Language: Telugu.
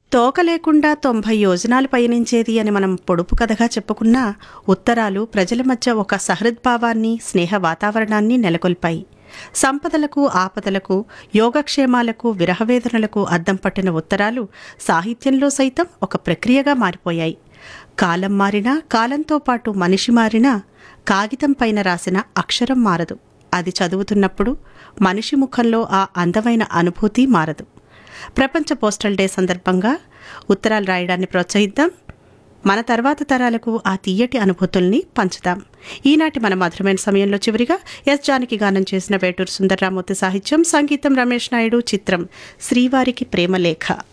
తోక లేకుండా తొంభై యోజనాలు పయనించేది అని మనం పొడుపు కథగా చెప్పుకున్నా ఉత్తరాలు ప్రజల మధ్య ఒక సహృద్భావాన్ని స్నేహ వాతావరణాన్ని నెలకొల్పాయి సంపదలకు ఆపదలకు యోగక్షేమాలకు విరహవేదనలకు అద్దం పట్టిన ఉత్తరాలు సాహిత్యంలో సైతం ఒక ప్రక్రియగా మారిపోయాయి కాలం మారినా కాలంతో పాటు మనిషి మారినా కాగితం పైన రాసిన అక్షరం మారదు అది చదువుతున్నప్పుడు మనిషి ముఖంలో ఆ అందమైన అనుభూతి మారదు ప్రపంచ పోస్టల్ డే సందర్భంగా ఉత్తరాలు రాయడాన్ని ప్రోత్సహిద్దాం మన తర్వాత తరాలకు ఆ తీయటి అనుభూతుల్ని పంచుదాం ఈనాటి మన మధురమైన సమయంలో చివరిగా ఎస్ జానకి గానం చేసిన వేటూరు సుందర్రామూర్తి సాహిత్యం సంగీతం రమేష్ నాయుడు చిత్రం శ్రీవారికి ప్రేమలేఖ